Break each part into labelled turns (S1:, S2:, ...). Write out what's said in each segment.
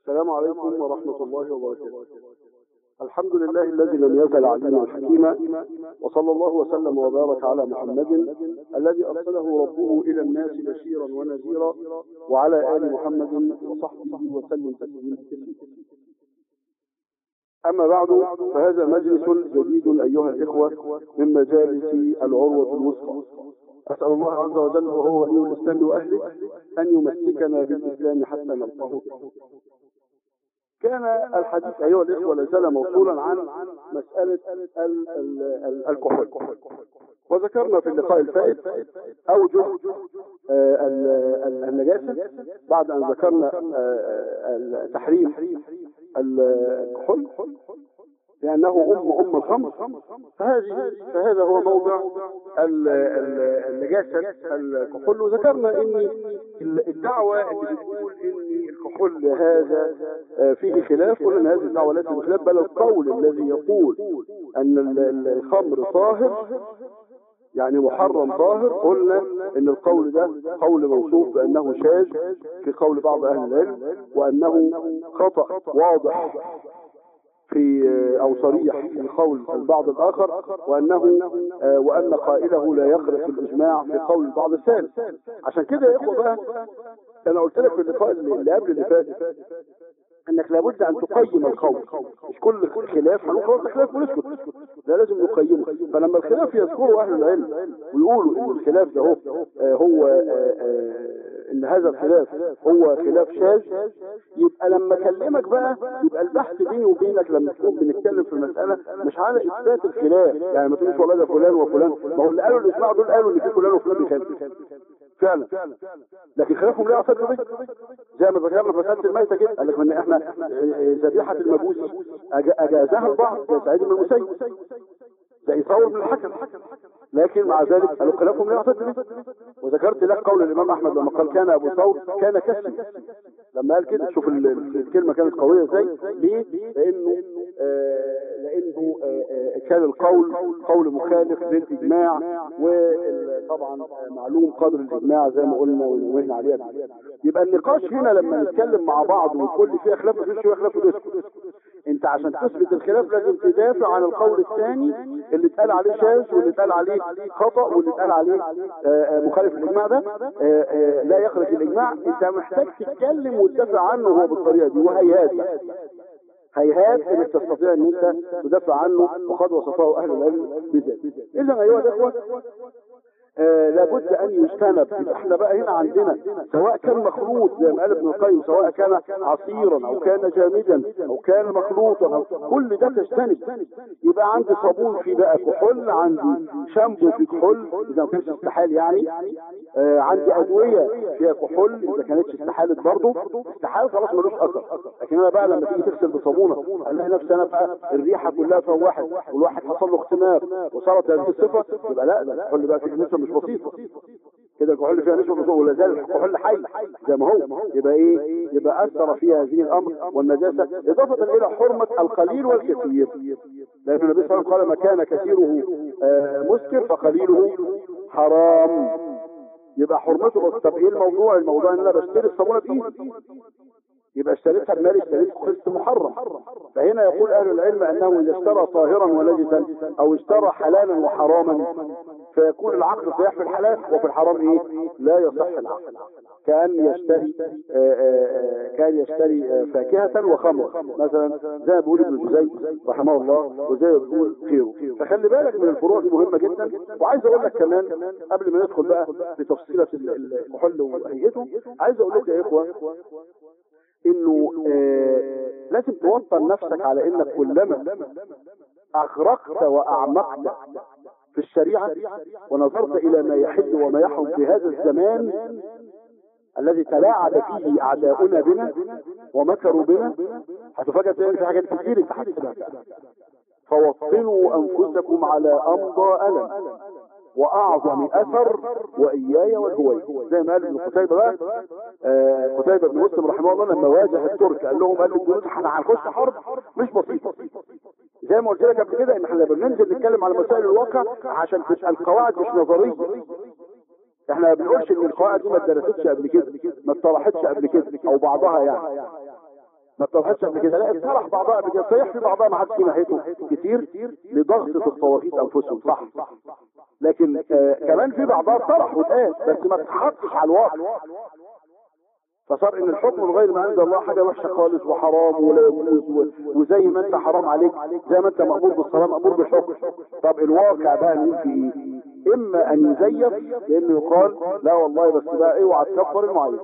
S1: السلام عليكم ورحمة الله وبركاته الحمد لله الذي لم يزل عليما حكيما وصلى الله وسلم وبارك على محمد الذي أرسله ربه إلى الناس بشيرا ونذيرا وعلى آل محمد وصحبه وسلم تسليما كثيرا أما بعد فهذا مجلس جديد أيها الإخوة من مجالس العروة الوسطى أسأل الله عز وجل وهو ولي الإسلام وأهله أن يمسكنا بالإسلام حتى نلقاه كان الحديث أيها الإخوة لازال موصولا عن مسألة ال- ال- ال- الكحول وذكرنا في اللقاء الفائت أوجه آه، ال- ال- النجاسة بعد أن ذكرنا آه، تحريم الكحول لأنه أم أم الخمر فهذه فهذا هو موضع ال- ال- النجاسة الكحول وذكرنا ان الدعوة اللي بتقول ان الكحول هذا آه، فيه خلاف قلنا ان هذه الدعوة ليست بخلاف بل القول الذي يقول ان ال- ال- الخمر طاهر يعني محرم طاهر قلنا ان القول ده قول موصوف بانه شاذ في قول بعض اهل العلم وانه خطأ واضح في او صريح في قول البعض الاخر وانه آه، وان قائله لا يخرق الاجماع في قول البعض الثالث عشان كده يا اخوه بقى انا قلت لك في اللقاء اللي اللي قبل اللي فات انك لابد ان تقيم القول مش كل خلاف هنقول خلاص ده خلاف ونسكت ده لازم نقيمه فلما الخلاف يذكره اهل العلم ويقولوا ان الخلاف ده هو آه، هو آه، آه، ان هذا الخلاف هو خلاف شاذ يبقى لما اكلمك بقى يبقى البحث بيني وبينك لما تكون بنتكلم في المساله مش على اثبات الخلاف يعني ما تقولش والله ده فلان وفلان ما هو اللي قالوا الاجماع دول قالوا ان في فلان وفلان بيخالفوا فعلا لكن خلافهم لا يعتد به زي ما ذكرنا في مساله الميته كده قال لك ان احنا ذبيحه المجوس أج- اجازها البعض زي سعيد بن المسيب زي ثور بن الحكم لكن مع ذلك قالوا خلافهم لا يعتد به وذكرت لك قول الامام احمد لما قال كان ابو ثور كان كسي لما قال كده شوف ال- ال- الكلمه كانت قويه ازاي ليه لانه آه لانه آه آه كان القول قول مخالف للاجماع وطبعا معلوم قدر الاجماع زي ما قلنا ونوهنا عليه قبل كده. يبقى النقاش هنا لما نتكلم مع بعض وتقول لي فيها خلاف مفيش فيها خلاف ونسكت انت عشان تثبت الخلاف لازم تدافع عن القول الثاني اللي اتقال عليه شاذ واللي اتقال عليه خطا واللي اتقال عليه آه، آه، مخالف الاجماع ده آه، آه، لا يخرج الاجماع انت محتاج تتكلم وتدافع عنه هو بالطريقه دي وهيهات بقى. هيهات انك تستطيع ان انت تدافع عنه وقد وصفه اهل العلم بذلك اذا ايها الاخوه آه لابد ان يجتنب يبقى احنا بقى هنا عندنا سواء كان مخلوط زي ما قال ابن القيم سواء كان عصيرا او كان جامدا او كان مخلوطا أو كل ده تجتنب يبقى عندي صابون فيه بقى كحول عندي شامبو فيه كحول اذا ما كانش استحال يعني آه عندي ادويه فيها كحول اذا كانتش استحالت برضه استحال خلاص ملوش اثر لكن انا بقى لما تيجي تغسل بصابونه الاقي نفسي انا بقى الريحه كلها في واحد والواحد حصل له اختناق وصارت هذه الصفه يبقى لا ده الكحول بقى فيه نسبه مش بسيطه كده الكحول فيها نسبه بسيطه ولا زال الكحول حي زي ما هو يبقى ايه يبقى اثر في هذه الامر والنجاسه اضافه الى حرمه القليل والكثير لان النبي صلى الله عليه وسلم قال ما كان كثيره آه، مسكر فقليله حرام يبقى حرمته بس طب ايه الموضوع الموضوع ان انا بشتري الصابونه بايدي يبقى اشتريتها بمال اشتريت قسط محرم فهنا يقول اهل العلم انه اذا اشترى طاهرا ونجسا او اشترى حلالا وحراما فيكون العقد صحيح في الحلال وفي الحرام ايه لا يصح العقد كان يشتري آآ آآ كان يشتري آآ فاكهة وخمر مثلا زي ما بيقول ابن جزي رحمه الله وزي ما بيقول خيره فخلي بالك من الفروع دي مهمة جدا وعايز اقول لك كمان قبل ما ندخل بقى في تفصيلة الكحول وهيئته عايز اقول لك يا اخوة انه آه لازم توطن نفسك على انك كلما اغرقت واعمقت في الشريعة ونظرت الى ما يحل وما يحرم في هذا الزمان الذي تلاعب فيه اعداؤنا بنا ومكروا بنا هتفاجئ تلاقي في حاجات كتير انت هتحسبها فوطنوا انفسكم على امضى الم واعظم اثر واياي والهوي زي ما قال ابن قتيبه بقى آه قتيبه بن مسلم رحمه الله لما واجه الترك قال لهم قال للجنود احنا هنخش حرب مش بسيطه زي ما قلت لك قبل كده ان احنا لما بننزل نتكلم على مسائل الواقع عشان تبقى القواعد مش نظريه احنا ما بنقولش ان القواعد دي ما اتدرستش قبل كده ما اتطرحتش قبل كده او بعضها يعني ما اتضحتش قبل كده لا اتطرح بعضها قبل كده صحيح في بعضها ما حدش فيه ناحيته كتير لضغطة الطواغيت انفسهم صح لكن آه كمان في بعضها اتطرح واتقال بس ما اتحطش على الواقع فصار ان الحكم بغير ما انزل الله حاجه وحشه خالص وحرام ولا يجوز و- وزي ما انت حرام عليك زي ما انت مامور بالصلاه مامور بالحكم طب الواقع بقى نقول فيه ايه؟ اما ان يزيف لانه يقال لا والله بس بقى اوعى تكفر المعين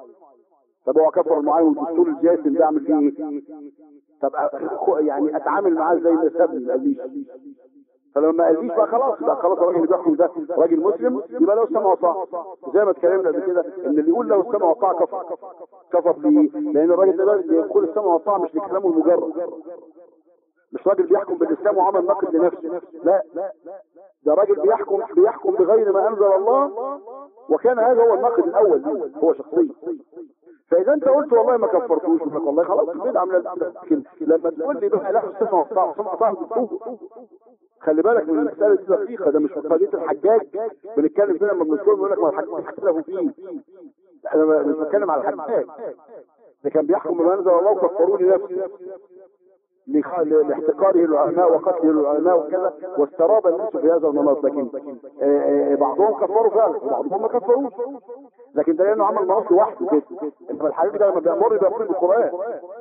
S1: طب اوعى كفر المعين والدستور الجاسم ده اعمل فيه ايه؟ طب أخ- يعني اتعامل معاه زي ما سابني ما قاليش فلما ما قاليش بقى خلاص بقى خلاص الراجل اللي بيحكم ده راجل مسلم يبقى له السمع وطاعه زي ما اتكلمنا قبل كده ان اللي يقول له السمع والطاعه كفر كفر ليه؟ لان الراجل ده بيقول السمع والطاعه مش لكلامه المجرد مش راجل بيحكم بالاسلام وعمل نقد لنفسه لا ده راجل بيحكم بيحكم بغير ما انزل الله وكان هذا هو الناقد الاول ليه هو شخصيا فاذا انت قلت والله ما كفرتوش يقول لك والله خلاص البدعه من البدع لكن لما تقول لي بقى لا السمع والطاعه السمع والطاعه بالطوبه خلي بالك من المسألة دي دقيقة ده مش في قضية الحجاج بنتكلم فيها لما بنذكر بيقول لك ما الحجاج اختلفوا فيه لا، انا مش بتكلم على الحجاج ده كان بيحكم بما انزل الله وكفروه لنفسه لخ- لاحتقاره العلماء وقتله العلماء وكذا واستراب الناس في هذا المناط لكن آه، آه، بعضهم كفروا فعلا وبعضهم ما كفروش لكن ده لانه عمل مناط لوحده كده انما الحبيب ده لما بيامر بيامر بالقران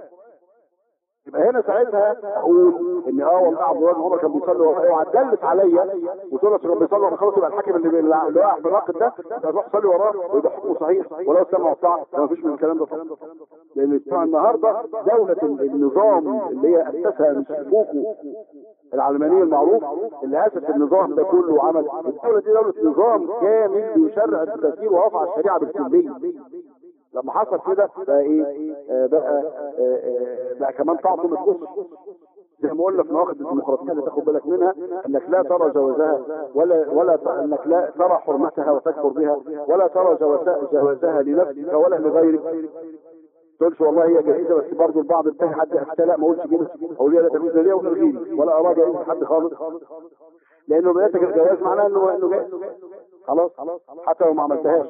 S1: يبقى هنا ساعتها اقول ان اه والله عبد الله بن عمر كان بيصلي ورايا وهتدلس عليا وتقول لك كان بيصلي ورا خلاص يبقى الحاكم اللي اللي واقع في الناقد ده يبقى تروح تصلي وراه ويبقى حكمه صحيح ولو سمع وطاعه ما فيش من الكلام ده طبعا لان الاسلام النهارده دوله النظام اللي هي اسسها مش فوكو العلمانيه المعروف اللي اسس النظام ده كله وعمل الدوله دي دوله نظام كامل بيشرع التسيير ورفع الشريعه بالكليه لما حصل كده بقى ايه آه بقى آه آه بقى كمان تعطوا متخص زي ما قلنا في نواقض الديمقراطيه اللي تاخد بالك منها انك لا ترى جوازها ولا ولا ت- انك لا ترى حرمتها وتكفر بها ولا ترى جوازها جوازها لنفسك ولا لغيرك تقولش والله هي جائزه بس برضه البعض انتهى حد افتى لا ما اقولش كده اقول يا لا تجوز ليا ولا لغيري ولا اراد جائزه حد خالص لانه بيتك الجواز معناه انه انه جائز خلاص حتى لو ما عملتهاش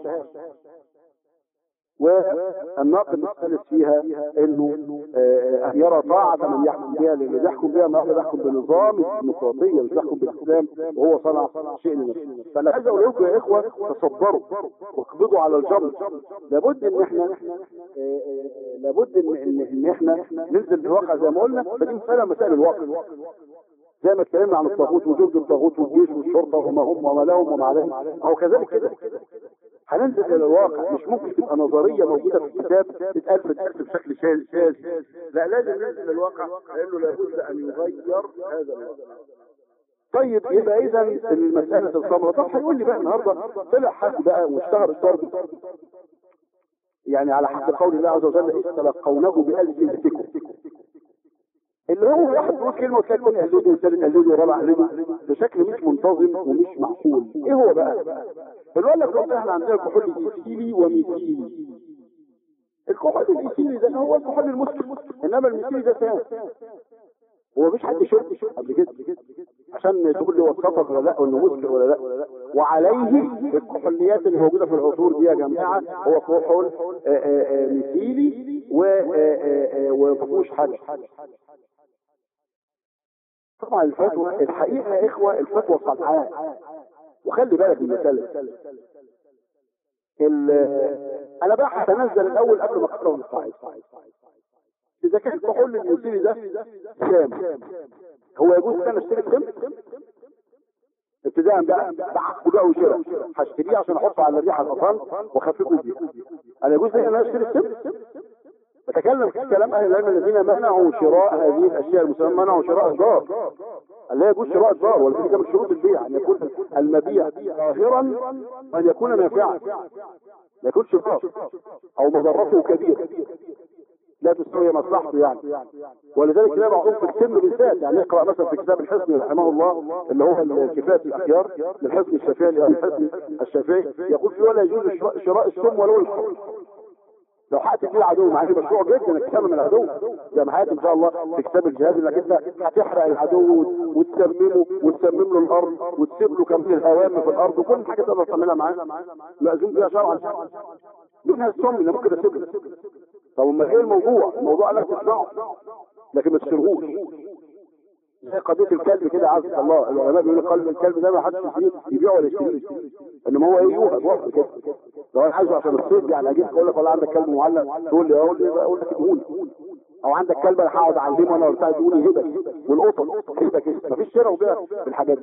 S1: والناقد الثالث فيها انه آه، ان يرى طاعه من يحكم بها للي بيحكم بها الناقد يحكم بنظام الديمقراطيه مش بيحكم بالاسلام وهو صنع شيء لنفسه فانا عايز اقول لكم يا اخوه تصبروا واقبضوا على الجمر لابد ان احنا آه، آه، لابد ان ان ان احنا ننزل في الواقع زي ما قلنا فدي مساله مسائل الواقع زي ما اتكلمنا عن الطاغوت وجود الطاغوت والجيش والشرطه وما هم وما لهم وما عليهم او كذلك كده هننزل الى الواقع مش ممكن تبقى نظريه موجوده في الكتاب تتقال في الدرس بشكل شاذ شاذ لا لازم ننزل للواقع لانه لابد ان يغير هذا الواقع طيب يبقى اذا المساله الخمره طب هيقول لي بقى النهارده طلع حد بقى واشتهر الضرب يعني على حسب قول الله عز وجل إذ تلقونه بألسنتكم اللي هو واحد يقول كلمه وتلاقي الثاني قلده والثالث قلده والرابع قلده بشكل مش منتظم ومش معقول ايه هو بقى؟ اللي قال لك والله احنا عندنا كحول ايثيلي وميثيلي الكحول الايثيلي ده هو الكحول المسكر انما الميثيلي ده سام هو مفيش حد شرب قبل كده عشان تقول لي هو اتكسر ولا لا وانه مسكر ولا لا وعليه الكحوليات اللي موجوده في العصور دي يا جماعه هو كحول آه، آه، آه، مثيلي و- آه، آه، آه، ومفيهوش حاجه طبعا الفتوى الحقيقه يا اخوه الفتوى صنعاء وخلي بالك من المساله ال- انا بقى هتنزل الاول قبل ما اقرا القاعده اذا كان الكحول المثيلي ده سام هو يجوز ان انا اشتري سم ابتداء بقى بعقد بقى وشراء هشتريه عشان احطه على الريحه الاطفال واخففه بيه انا يجوز لي ان انا اشتري السم بتكلم في كلام اهل العلم الذين منعوا شراء هذه الاشياء المسلمه منعوا شراء الدار لا يجوز شراء الدار ولذلك من شروط البيع ان يكون المبيع ظاهرا وان يكون نافعا ما يكونش ضار او مضرته كبيره لا تستوي مصلحته يعني ولذلك تلاقي بعضهم في السم بالذات يعني اقرا مثلا في كتاب الحسن رحمه الله اللي هو الكفايه الاخيار للحسن الشافعي للحسن الشافعي يقول فيه ولا يجوز شراء- شراء السم ولو الحر لو هقتل بيه العدو مع انه مشروع جدا انك تسمم العدو زي ما هياتي ان شاء الله في كتاب الجهاد انك انت هتحرق العدو وت- وتسممه وتسمم له الارض وتسيب له كم الهوام في الارض وكل حاجه تقدر تعملها معاه مأذون بها شرعا منها السم اللي ممكن اسيبه طب امال ايه الموضوع الموضوع انك تسمعه لكن ما تشتريهوش زي قضيه الكلب كده عز الله العلماء بيقولوا قلب الكلب ده ما حدش يشتريه يبيعه ولا يشتريه انما هو ايه يوهب وقت كده لو انا عايزه عشان الصيد يعني اجيب اقول لك والله عندك كلب معلق تقول لي اقول لي اقول لك اديهولي او عندك كلب انا هقعد اعلمه انا وبتاع تقول لي هبك والقطط هبك مفيش شراء وبيع بالحاجات دي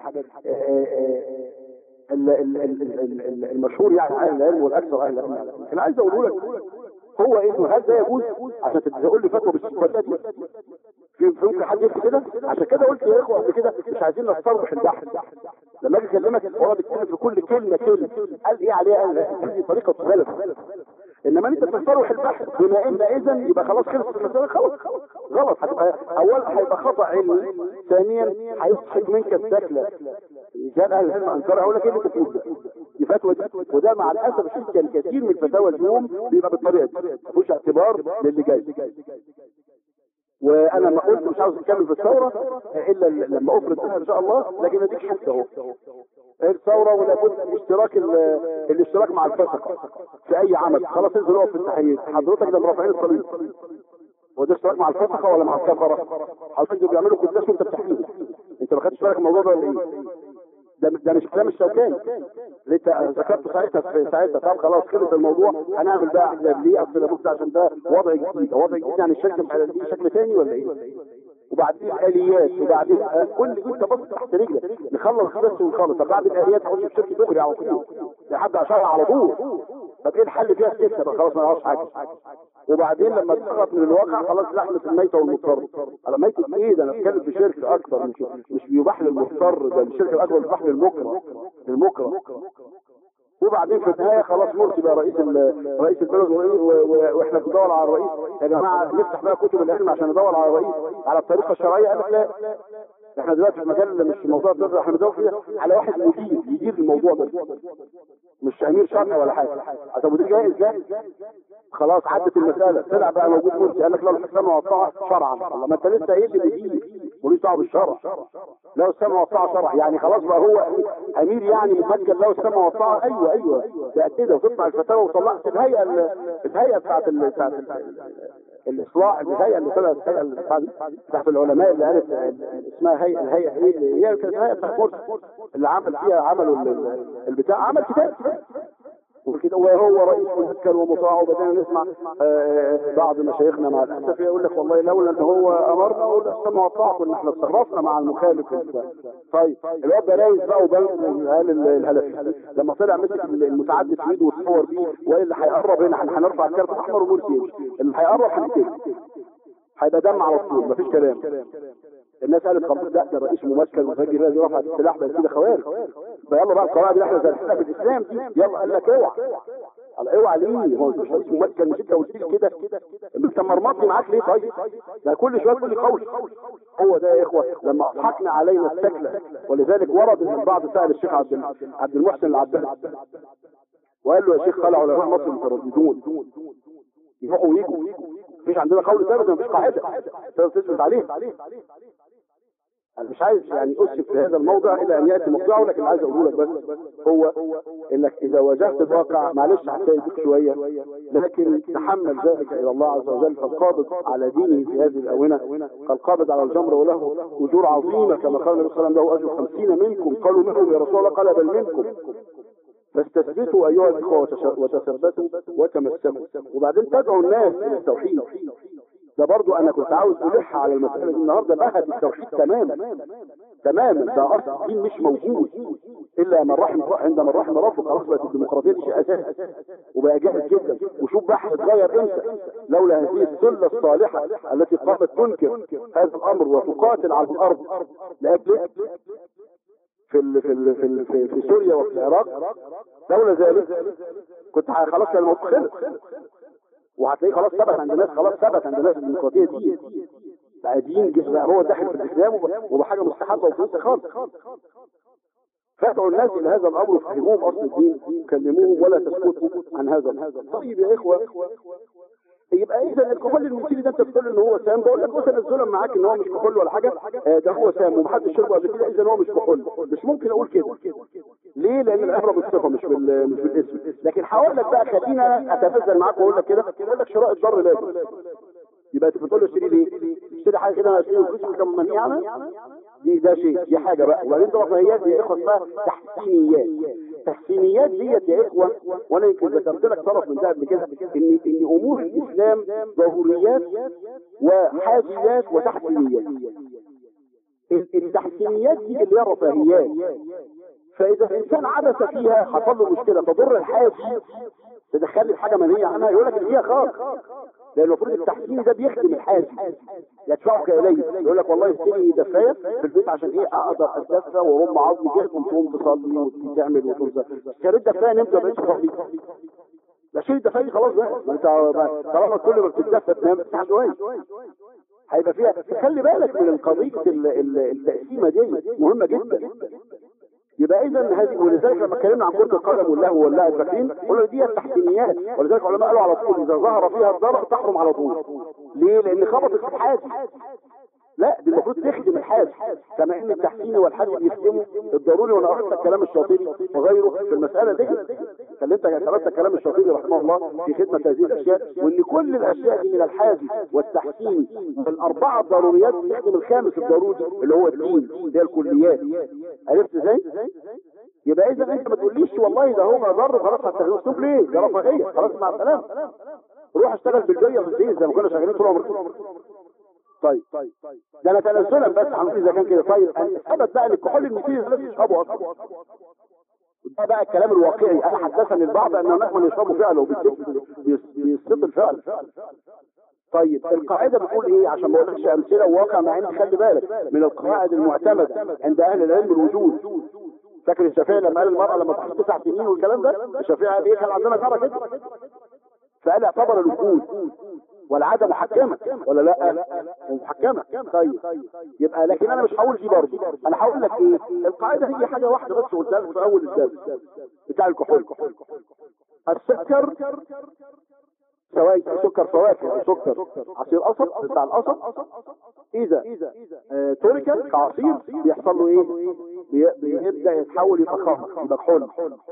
S1: ال- ال- ال- ال- ال- المشهور يعني اهل العلم والاكثر اهل العلم انا عايز اقوله لك هو انه هل ده يجوز عشان تقول لي فتوى بالشيكولاتات في في ممكن حد يكتب كده عشان كده قلت يا اخوه قبل كده مش عايزين نستربح البحث لما اجي اكلمك هو بيتكلم في كل كلمه كلمه قال ايه عليها قال هذه طريقه سلف انما انت تستروح البحث بما ان اذا يبقى خلاص خلصت المساله خلاص غلط هتبقى اولا هيبقى خطا علمي ثانيا هيضحك منك السكله كان اهل العلم انكرها اقول لك ايه اللي انت بتقول ده دي فتوى دي وده مع الاسف الشديد كان كثير من الفتاوى اليوم بيبقى بالطريقه دي مفيش اعتبار للي جاي وانا ما قلت مش عاوز اتكلم في الثوره الا لما افرض منها ان شاء الله لكن اديك حته اهو الثوره ولابد من اشتراك ال- الاشتراك مع الفسقه في اي عمل خلاص انزل اقف في التحيز حضرتك ده مرافعين الصليب وده اشتراك مع الفسقه ولا مع الكفره حضرتك دول بيعملوا قداس وانت بتحميه انت ما خدتش بالك من الموضوع ده ولا ايه ده ده مش كلام الشوكاني اللي انت ذكرته ساعتها في ساعتها طب خلاص خلص الموضوع هنعمل بقى حساب ليه اصل لابد عشان ده وضع جديد وضع جديد يعني الشركه مش على- دي شكل تاني ولا ايه وبعدين الاليات وبعدين آه، كل دي انت بص تحت رجلك نخلص بس ونخلص طب بعد الاليات هخش في شركه دغري على طول لحد عشان على طول طب ايه الحل فيها السكه بقى خلاص ما لهاش حاجه وبعدين لما تسقط من الواقع خلاص لحمه الميته والمضطر على ميته ايه ده انا بتكلم في شركه اكتر مش مش بيباح للمضطر ده الشركه الاكبر بيباح للمكره للمكره وبعدين في النهايه خلاص مرسي بقى رئيس ال- رئيس البلد و- و- واحنا بندور على الرئيس يا جماعه نفتح بقى كتب العلم عشان ندور على الرئيس على الطريقه الشرعيه قال لك لا احنا دلوقتي في مجال مش موضوع الدرجه احنا بندور فيها على واحد مدير يدير الموضوع ده مش امير شرعي ولا حاجه طب مدير جاي ازاي خلاص عدت المساله طلع بقى موجود مرسي قال لك لا الحكام والطاعه شرعا الله ما انت لسه قايل لي مدير ملوش دعوه بالشرع له السمع والطاعه شرع يعني خلاص بقى هو امير يعني مفكر له السمع والطاعه ايوه ايوه ده كده وتطلع الفتاوى وطلعت الهيئه ال- الهيئه بتاعت ال- بتاعت ال- الاصلاح الهيئه اللي طلعت الهيئه اللي بتاعت بتاعت العلماء اللي قالت اسمها هيئه الهيئه ايه اللي هي كانت هيئه بتاعت مرسي اللي عمل فيها عملوا ال- ال- البتاع عمل كتاب وكده وهو رئيس مذكر ومطاع وبدأنا نسمع آه، بعض مشايخنا مع الاسف يقول لك والله لولا ان هو امرنا اقول السمع والطاعه كنا احنا اتصرفنا مع المخالف في الإسلام. طيب الواد ده رايز بقى وبلغ قال ال- الهلفي لما طلع مسك المتعدد في ايده وتصور بيه وقال اللي هيقرب هنا احنا هنرفع الكارت الاحمر ومرسي يمشي اللي هيقرب هنقتله هيبقى دم على طول مفيش كلام الناس قالت خلاص لا ده الرئيس ممثل وفاجر لازم يرفع السلاح بقى كده خوارج فيلا بقى القواعد اللي احنا درسناها في الاسلام دي يلا قال لك اوعى قال اوعى ليه هو مش رئيس ممثل مش انت قلت لي كده انت مرمطني معاك ليه طيب ده كل شويه تقول لي قول هو ده يا اخوه لما اضحكنا علينا السكله ولذلك ورد من بعض سال الشيخ عبد عبد المحسن العباس وقال له يا شيخ قال علماء مصر مترددون يروحوا ويجوا مفيش عندنا قول ثابت مفيش قاعده تقدر تثبت عليه انا مش عايز يعني اسف في هذا الموضع الى ان ياتي موضعه لكن عايز اقوله لك بس هو انك اذا واجهت الواقع معلش هتضايقك شويه لكن تحمل ذلك الى الله عز وجل فالقابض على دينه في هذه الاونه كالقابض على الجمر وله اجور عظيمه كما قال النبي صلى الله عليه وسلم له اجر خمسين منكم قالوا منهم يا رسول الله قال بل منكم فاستثبتوا ايها الاخوه وتش- وتثبتوا وتمسكوا وبعدين تدعوا الناس الى التوحيد ده برضو انا كنت عاوز الح على المساله دي النهارده بهد التوحيد تماما تماما ده اصل الدين مش موجود الا من رحم عند من رحم ربه خلاص بقت الديمقراطيه دي شيء اساسي وبقى جاهز جدا وشوف بقى هيتغير امتى لولا هذه السله الصالحه التي قامت تنكر هذا الامر وتقاتل على الارض لاجله في ال في ال في, ال في, في سوريا وفي العراق لولا ذلك كنت ه- خلاص كان الموضوع خلص وهتلاقيه خلاص ثبت عند الناس خلاص ثبت عند الناس الديمقراطيه دي بقى دين جه- بقى هو داخل في الاسلام وب- وبحاجه مستحبه وفلوس خالص فادعوا الناس الى هذا الامر وفهموهم اصل الدين كلموهم ولا تسكتوا عن هذا الامر طيب يا اخوه يبقى اذا الكحول المثيري ده انت بتقول ان هو سام بقول لك مثلا الظلم معاك ان هو مش كحول ولا حاجه آه، ده هو سام ومحدش شربه قبل كده اذا هو مش كحول مش ممكن اقول كده ليه لان العبره بالصفه مش بال مش بالاسم لكن هقول لك بقى خلينا اتنزل معاك واقول لك كده اقول لك شراء الضر لازم يبقى انت بتقول له اشتري ليه؟ اشتري حاجه كده اشتري فلوس كم منهي عنها دي ده شيء دي حاجه بقى وبعدين طبعا رفاهيات دي اخوه اسمها تحسينيات تحسينيات ديت يا اخوه وانا يمكن ذكرت لك طرف من ده قبل كده ان ان امور الاسلام ضروريات وحاجيات وتحسينيات التحسينيات دي اللي هي الرفاهيات فاذا الانسان عبث فيها حصل له مشكله تضر الحاجي تدخل لي حاجه منهيه عنها يقول لك دي خاص لان المفروض التحسين ده بيخدم الحاجي يدفعك اليه يقول لك والله اشتري دفايه في البيت عشان ايه اقدر اتدفى وارم عظمي كده وتقوم تصلي وتعمل وتنزل اشتريت دفايه نمت ما بقتش صلي لا شيل الدفايه دي خلاص بقى ما انت طالما كل ما بتتدفى تنام تفتح شويه هيبقى فيها خلي بالك من القضيه التقسيمه دي مهمه جدا يبقى اذا هذه ولذلك لما اتكلمنا عن كره القدم واللهو واللعب فاكرين قلنا دي التحسينيات ولذلك العلماء قالوا على طول اذا ظهر فيها الضرر تحرم على طول ليه؟ لان خبطت في الحاج لا دي المفروض تخدم الحاج كما ان التحسين والحاج بيخدموا الضروري وانا قرأت الكلام الشاطبي وغيره في المساله دي كلمت كلمت الكلام الشاطبي رحمه الله في خدمه هذه الاشياء وان كل الاشياء دي من الحاج والتحسين والاربعه الضروريات بتخدم الخامس الضروري اللي هو الدين اللي هي الكليات عرفت ازاي؟ يبقى اذا انت ما تقوليش والله ده هو ضر وخلاص هتستخدمه اسلوب ليه؟ ده رفاهيه خلاص مع السلامه روح اشتغل بالجيه في البيت زي ما كنا شغالين طول عمرنا طيب ده انا تنزلا بس هنقول اذا كان كده طيب ثبت بقى ان الكحول المثيل لازم يشربه اصلا ده بقى الكلام الواقعي انا حدثني البعض ان هناك من يشربوا فعلا وبيستطل فعلا طيب القاعده بتقول ايه عشان ما اقولكش امثله وواقع مع ان خلي بالك من القواعد المعتمده عند اهل العلم الوجود فاكر الشافعي لما قال المراه لما تحط تسع سنين والكلام ده الشافعي قال ايه كان عندنا جاره كده فقال اعتبر الوجود والعادة محكمة ولا لا محكمة طيب يبقى لكن انا مش هقول دي برضه انا هقول لك ايه القاعدة هي حاجة واحدة بس قلتها لك في اول الدرس بتاع الكحول السكر سواء سكر فواكه او سكر عصير قصب بتاع القصب اذا آه ترك كعصير بيحصل له ايه بيبدا يتحول يبقى خمر يبقى كحول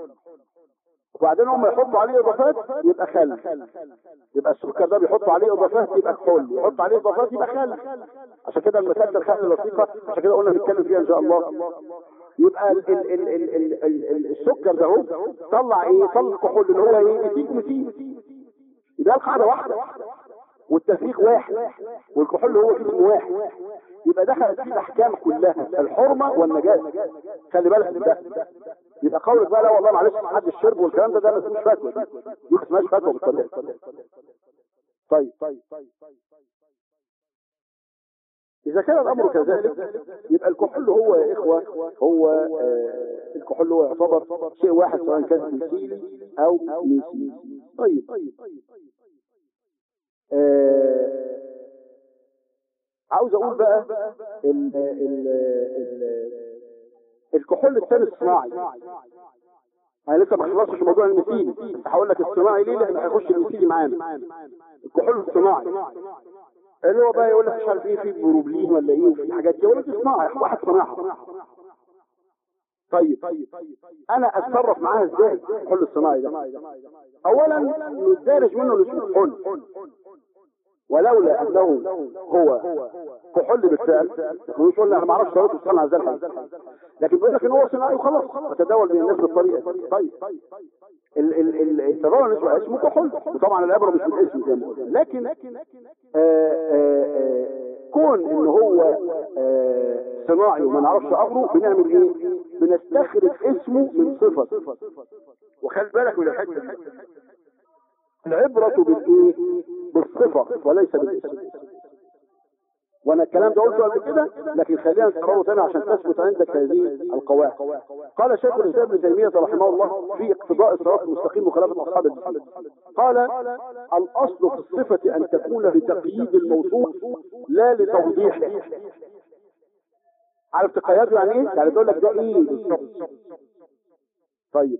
S1: وبعدين هم يحطوا عليه اضافات يبقى خل يبقى السكر ده بيحطوا عليه اضافات يبقى كحول يحطوا عليه اضافات يبقى خل عشان كده المساله الخل لطيفه عشان كده قلنا نتكلم فيها ان شاء الله يبقى ال ال ال ال ال ال ال السكر ده اهو طلع ايه طلع الكحول اللي هو ايه نسيج نسيج يبقى القاعده واحده والتفريق واحد والكحول هو اسم واحد يبقى دخلت فيه الاحكام كلها الحرمه والنجاسه خلي بالك من ده يبقى قولك بقى لا والله معلش حد الشرب والكلام ده ده ما اسموش فتوى دي ما اسمهاش فتوى بالطبيعه طيب إذا كان الأمر كذلك يبقى الكحول هو يا إخوة هو آه الكحول هو يعتبر شيء واحد سواء كان ميثيلي أو ميثيلي طيب آه عاوز أقول بقى ال ال ال الكحول الثاني الصناعي انا لسه ما خلصتش موضوع الميثيلي هقول لك الصناعي ليه لان هيخش الميثيلي معانا الكحول الصناعي اللي هو بقى يقول لك مش عارف ايه في بروبلين ولا ايه وفي حاجات كده يقول لك صناعي واحد صناعها طيب انا اتصرف معاها ازاي الكحول الصناعي ده اولا ندارج منه لسوق الكحول ولولا انه هو كحول بالفعل مش قلنا انا ما اعرفش طريقه الصنع ازاي لكن بيقول لك ان هو صناعي وخلاص وتداول بين الناس بالطريقه دي طيب ال ال التداول نسبه اسمه كحول وطبعا العبره مش بالاسم زي ما قلنا لكن آآ آآ كون ان هو صناعي وما نعرفش امره بنعمل ايه بنستخرج اسمه من صفه وخلي بالك من الحته العبرة بالايه بالصفة وليس بالاسم وانا الكلام ده قلته قبل كده لكن خلينا نكرره تاني عشان تثبت عندك هذه القواعد قال شيخ الاسلام ابن تيميه رحمه الله في اقتضاء الصراط المستقيم وخلافه اصحاب الجنه قال الاصل في الصفه ان تكون لتقييد الموصوف لا لتوضيحه عارف تقيده يعني ايه؟ يعني تقول لك ده ايه بالظبط طيب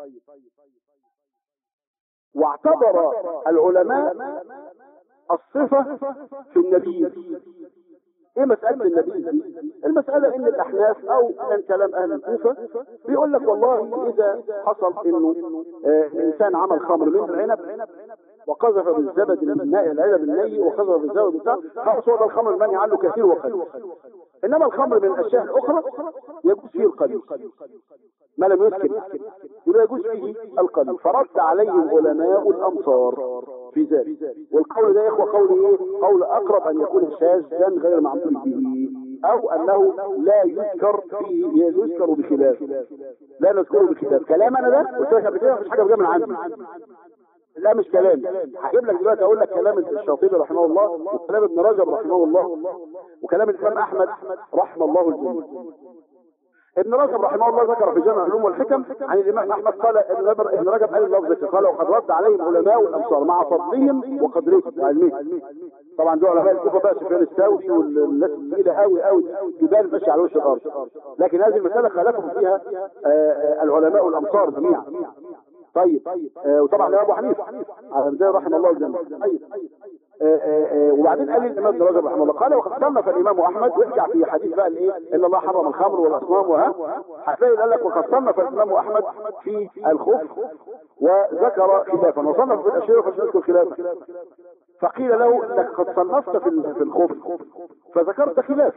S1: واعتبر العلماء الصفة في النبي ايه مسألة النبي دي؟ المسألة ان الاحناف او كان كلام اهل الكوفة بيقول لك والله اذا حصل انه آه الانسان عمل خمر من العنب وقذف بالزبد الماء العنب الني وقذف بالزبد بتاع خلاص هو ده الخمر المنهي عنه كثير وقليل انما الخمر من الاشياء الاخرى يجوز فيه القليل ما لم يسكن يبقى يجوز فيه القليل فرد عليهم علماء الامصار في ذلك والقول ده يا اخوه قول ايه قول اقرب ان يكون شاذا غير معمول به او انه لا يذكر فيه يذكر بخلاف لا نذكره بخلاف كلام انا ده قلت لك قبل كده مفيش حاجه بجايه من عندي لا مش كلام هجيب لك دلوقتي اقول لك كلام الشاطبي رحمه الله وكلام ابن رجب رحمه الله وكلام الامام احمد رحمه الله الجميع ابن رجب رحمه الله ذكر في جامع العلوم والحكم عن الامام احمد قال ابن رجب قال اللفظ قال وقد رد عليهم علماء الامصار مع فضلهم وقدرهم وعلمهم طبعا دول علماء الكوفه بقى سفيان الثوري والناس الثقيله قوي قوي جبال ماشيه على وش الارض لكن هذه المساله خالفهم فيها العلماء الامصار جميعا طيب آه وطبعا الامام ابو حنيفه على زي رحمه الله الجنه طيب آه آه وبعدين قال الامام ابن رجب رحمه الله قال وقد صنف الامام احمد وارجع في حديث بقى الايه ان الله حرم الخمر والاصنام وها هتلاقي قال لك وقد صنف الامام احمد في الخف وذكر خلافا وصنف في الاشياء فلم يذكر خلافا فقيل له انك قد صنفت في في الخف فذكرت خلاف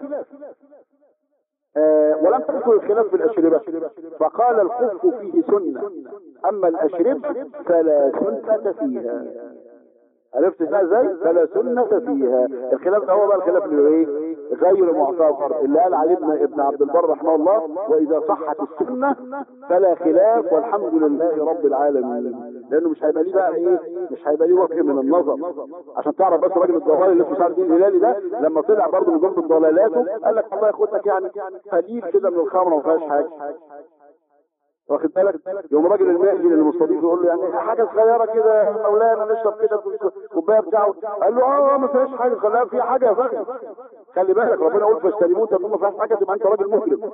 S1: آه ولم تذكر الخلاف في الأشربة فقال الخف فيه سنة أما الأشرب فلا سنة فيها عرفت ازاي فلا سنة فيها الخلاف ده هو بقى الخلاف اللي ايه غير معتبر اللي قال عليه ابن ابن عبد البر رحمه الله واذا صحت السنة فلا خلاف والحمد لله رب العالمين لانه مش هيبقى ليه بقى ايه مش هيبقى ليه وجه من النظر عشان تعرف بس راجل الضلال اللي اسمه سعد الدين الهلالي ده لما طلع برضه من ضمن ضلالاته قال لك الله ياخدك يعني قليل كده من الخمر ما فيهاش حاجه واخد بالك يوم راجل المأجل المستضيف يقول له يعني حاجه صغيره كده يا مولانا نشرب كده الكوبايه بتاعه قال له اه ما فيهاش حاجه خليها في حاجه يا فخر خلي بالك ربنا يقول فاجتنبوه انت ما فيهاش حاجه تبقى انت راجل مسلم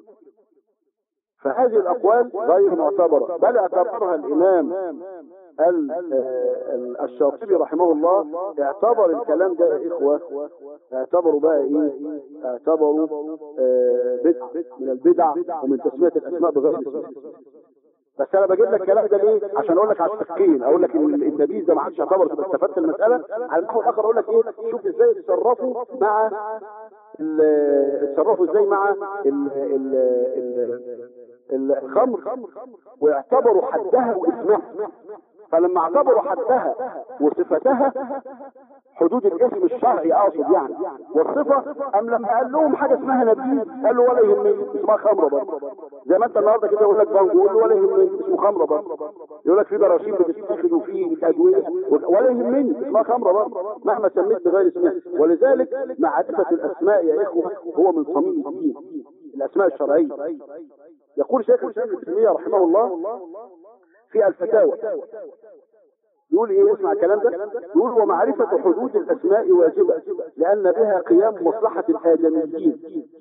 S1: فهذه الاقوال غير معتبره بل اعتبرها الامام الشاطبي رحمه الله اعتبر الكلام ده يا اخوه اعتبروا بقى ايه اعتبروا آه بدع من البدع ومن تسميه الاسماء بغير اسماء بس انا بجيب لك الكلام ده ليه عشان اقول لك على التفكير اقول لك ان النبيذ ده ما عادش يعتبر تبقى استفدت المساله على النحو الاخر اقول لك ايه شوف ازاي اتصرفوا مع اتصرفوا ازاي مع ال ال ال الخمر واعتبروا حدها واسمها فلما اعتبروا حدها وصفتها حدود الاسم الشرعي اقصد يعني والصفه ام لما قال لهم حاجه اسمها نبيذ قال له ولا يهمني اسمها خمره برضه زي ما انت النهارده كده يقول لك بانجو يقول له ولا يهمني اسمه خمره برضه يقول لك في براشيم بتتاخد وفي ادويه ولا يهمني اسمها خمره برضه مهما سميت بغير اسمها ولذلك معرفه الاسماء يا اخوه هو من صميم الدين الاسماء الشرعيه يقول شيخ الاسلام ابن تيميه رحمه الله في الفتاوى يقول ايه اسمع الكلام ده يقول ومعرفة حدود الاسماء واجبة لان بها قيام مصلحة الادميين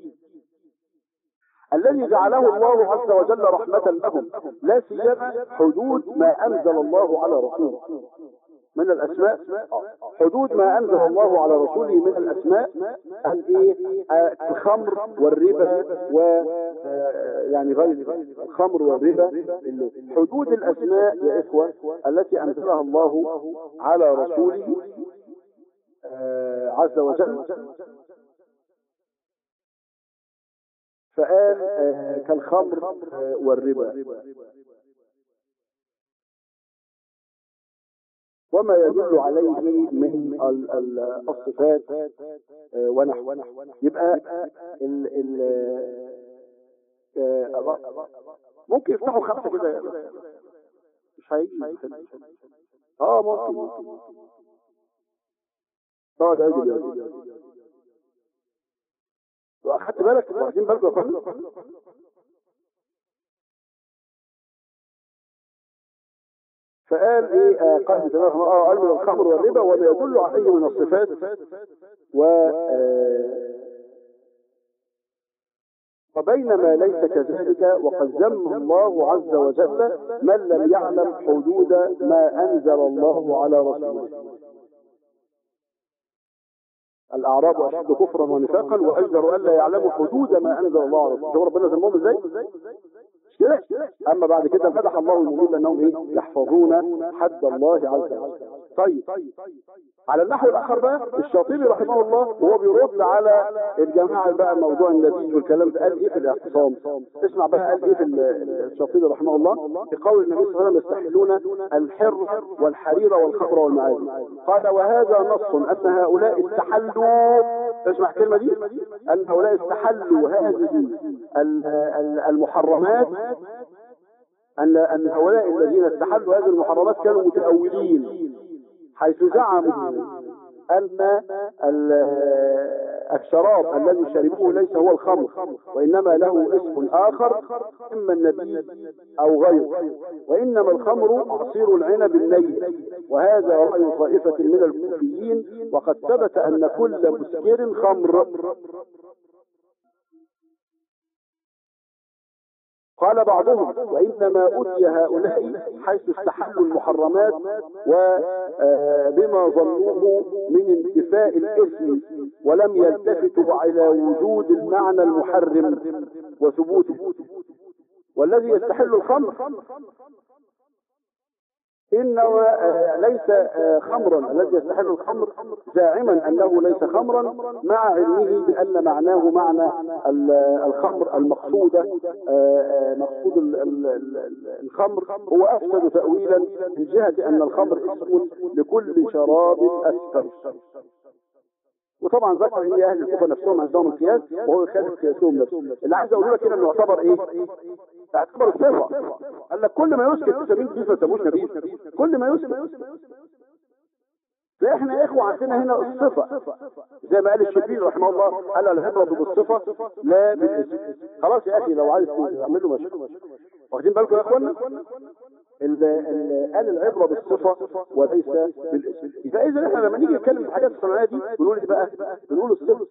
S1: الذي جعله الله عز وجل رحمة لهم لا سيما حدود ما انزل الله على رسوله من الاسماء حدود ما انزل الله على رسوله من الاسماء الايه الخمر والربا و يعني غير الخمر والربا حدود الاسماء يا اخوه التي انزلها الله على رسوله عز وجل فقال كالخمر والربا وما يدل عليه من الصفات ونحو يبقى ال ال ممكن يفتحوا خمسة كده مش هيجي اه ممكن اقعد عدل يا واخدت بالك واخدين بالك يا فقال ايه آه قال تمام اه قال من الخمر والربا وما يدل عليه من الصفات و آه وبينما ليس كذلك وقد ذم الله عز وجل من لم يعلم حدود ما انزل الله على رسوله الاعراب اشد كفرا ونفاقا واجدر الا يعلموا حدود ما انزل الله على رسوله شوف ربنا ذمهم ازاي مش كده اما بعد كده فتح الله المؤمنين بانهم ايه يحفظون حد الله عز وجل طيب على النحو الاخر بقى الشاطبي رحمه الله وهو بيرد على الجماعه بقى موضوع النبيذ والكلام ده قال ايه في الاعتصام اسمع بقى قال ايه في ال- الشاطبي رحمه الله في قول النبي صلى الله عليه وسلم يستحلون الحر والحرير والخمر والمعازف قال وهذا نص ان هؤلاء استحلوا اسمع الكلمه دي ان هؤلاء استحلوا هذه ال- ال- المحرمات ان ان هؤلاء الذين استحلوا هذه المحرمات كانوا متأولين حيث زعموا ان ال- الشراب الذي شربوه ليس هو الخمر وانما له اسم اخر اما النبيذ او غيره وانما الخمر عصير العنب الني وهذا راي طائفه من الكوفيين وقد ثبت ان كل مسكر خمر قال بعضهم وإنما أتي هؤلاء حيث استحلوا المحرمات وبما ظنوه من انتفاء الاسم ولم يلتفتوا إلى وجود المعنى المحرم وثبوته والذي يستحل الخمر إنما آه، ليس آه، خمرا الذي يستحل الخمر زاعما أنه ليس خمرا مع علمه بأن معناه معنى ال- الخمر المقصودة آه، آه، مقصود ال- ال- ال- الخمر هو أفسد تأويلا من جهة أن الخمر اسم لكل شراب أسكر وطبعا ذكر ان اهل الكوفه نفسهم عندهم القياس وهو يخالف قياسهم نفسه اللي عايز اقوله لك هنا انه يعتبر ايه؟ يعتبر الصفه قال لك كل ما يسكت تسميه نبيذ ما تسموش نبيذ كل ما يسكت فاحنا يا اخوه عندنا هنا الصفه زي ما قال الشربيني رحمه الله قال العبره بالصفه لا بالاسم خلاص يا اخي لو عايز تعمل له ماشي واخدين بالكم يا اخوانا ال- ال- قال العبره بالصفه وليس بالاسم يبقى اذا احنا لما نيجي نتكلم في الحاجات الصناعيه دي بنقول ايه بقى بنقول الصفه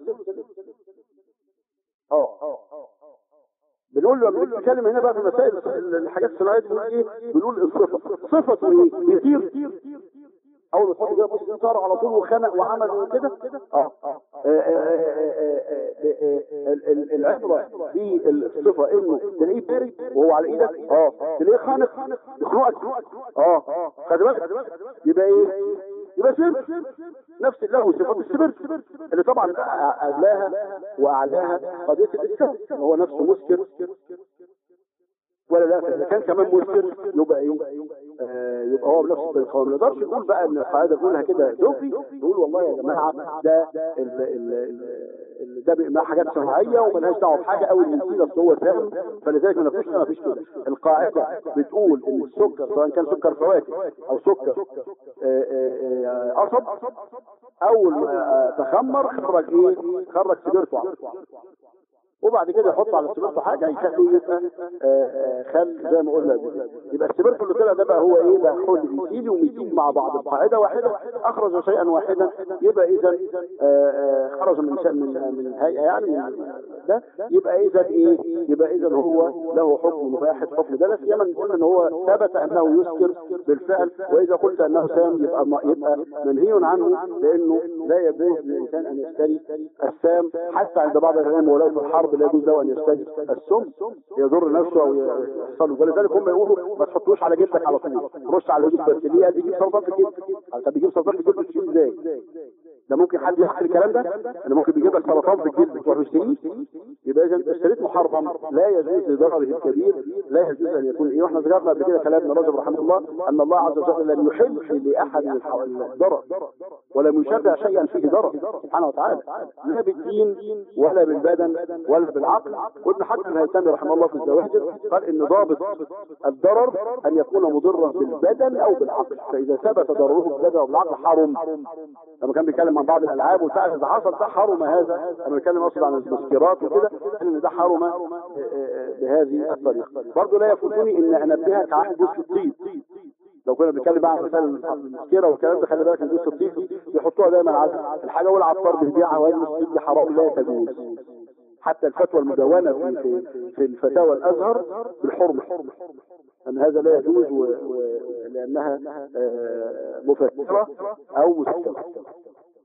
S1: اه بنقول لما بنتكلم هنا بقى في مسائل الحاجات الصناعيه دي بنقول ايه بنقول الصفه صفته ايه بيطير اول ما تحط كده بص طار على طول وخنق وعمل كده اه ال- ال- العبره بالصفه انه تلاقيه بارد وهو على ايدك اه تلاقيه خانق يخنقك اه خلي بالك يبقى ايه يبقى سبر نفس له صفات السبر اللي طبعا اعلاها واعلاها قضيه الاسكار هو نفسه مسكر ولا لا فاذا كان كمان مسكر يبقى ايه آه يبقى هو بنفس الطريقه ما نقدرش نقول بقى ان القاعده نقولها كده دوفي نقول والله يا جماعه ده ال ال ال ده بقى حاجات صناعيه وملهاش دعوه بحاجه او الوسيله اصل هو فاهم فلذلك ما فيش ما فيش كده القاعده بتقول ان السكر سواء كان سكر فواكه او سكر آه، آه، آه، قصب اول ما آه، تخمر خرج ايه خرج سجارته على طول. وبعد كده يحط على السبرتو حاجه يخليه يبقى آه، آه، خل زي ما قلنا قبل كده. يبقى السبرتو اللي طلع ده بقى هو ايه بقى حل ميثيلي وميثيل مع بعض القاعده واحده اخرج شيئا واحدا يبقى اذا خرج من شيء من من الهيئه يعني من ده يبقى اذا ايه يبقى اذا هو له حكم مباح حكم ده لا سيما قلنا ان هو ثبت انه يسكر بالفعل واذا قلت انه سام يبقى ما- يبقى منهي عنه لانه لا يجوز للانسان ان يشتري السام حتى عند بعض العلماء ولو في الحرب لا يجوز له ان يشتري السم يضر نفسه او يحصل له ولذلك هم يقولوا ما تحطوش على جلدك على طول رش على الهدوء بس ليه قال بيجيب سرطان في الجلد طب بيجيب سرطان في الجلد تشيل ازاي ده ممكن حد يحكي الكلام ده انا ممكن بيجيب لك سرطان في الجلد تروح تشتريه يبقى اذا انت اشتريت محرم لا يجوز لضرره الكبير لا يجوز ان يكون ايه واحنا ذكرنا قبل كده كلام ابن رجب رحمه الله ان الله عز وجل لم يحل لاحد الح- الضرر ولم يشرع شيئا فيه ضرر سبحانه وتعالى لا بالدين ولا بالبدن ولا بالعقل وابن حجر الهيثمي رحمه الله في الزواجر قال ان ضابط الضرر ان يكون مضرا بالبدن او بالعقل فاذا ثبت ضرره بالبدن او بالعقل حرم لما كان بيتكلم عن بعض الالعاب وبتاع اذا حصل ده حرم هذا لما بيتكلم اصلا عن المسكرات وكده قال ان ده حرم آه، آه، بهذه الطريقه برضه لا يفوتني ان انبهك عن جزء الطيب لو كنا بنتكلم بقى عن مثلا المسكره والكلام ده خلي بالك ان جزء الطيب دي بيحطوها دايما على الحاجه والعطار بيبيعها وهي الطيب دي حرام لا تجوز حتى الفتوى المدونة في في, في الفتاوى الأزهر بالحرمة أن هذا لا يجوز و... و... لأنها آه، مفسرة أو مسكرة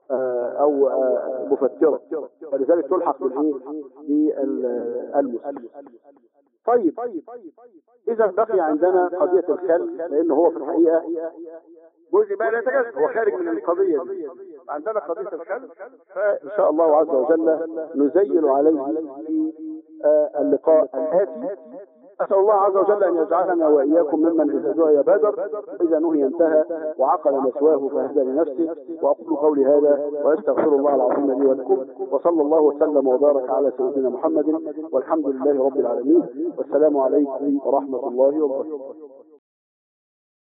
S1: آه، او آه، مفتره فلذلك تلحق بالايه بالمسلم طيب اذا بقي عندنا قضيه الخل لان هو في الحقيقه جزء بقى لا يتجزأ هو خارج من القضيه دي عندنا قضيه الخل فان شاء الله عز وجل نزيل عليه في آه، اللقاء الاتي أسأل الله عز وجل أن يجعلنا وإياكم ممن إذا دعي بدر إذا نهي انتهى وعقل مسواه فهدى لنفسه وأقول قولي هذا وأستغفر الله العظيم لي ولكم وصلى الله وسلم وبارك على سيدنا محمد والحمد لله رب العالمين والسلام عليكم ورحمة الله وبركاته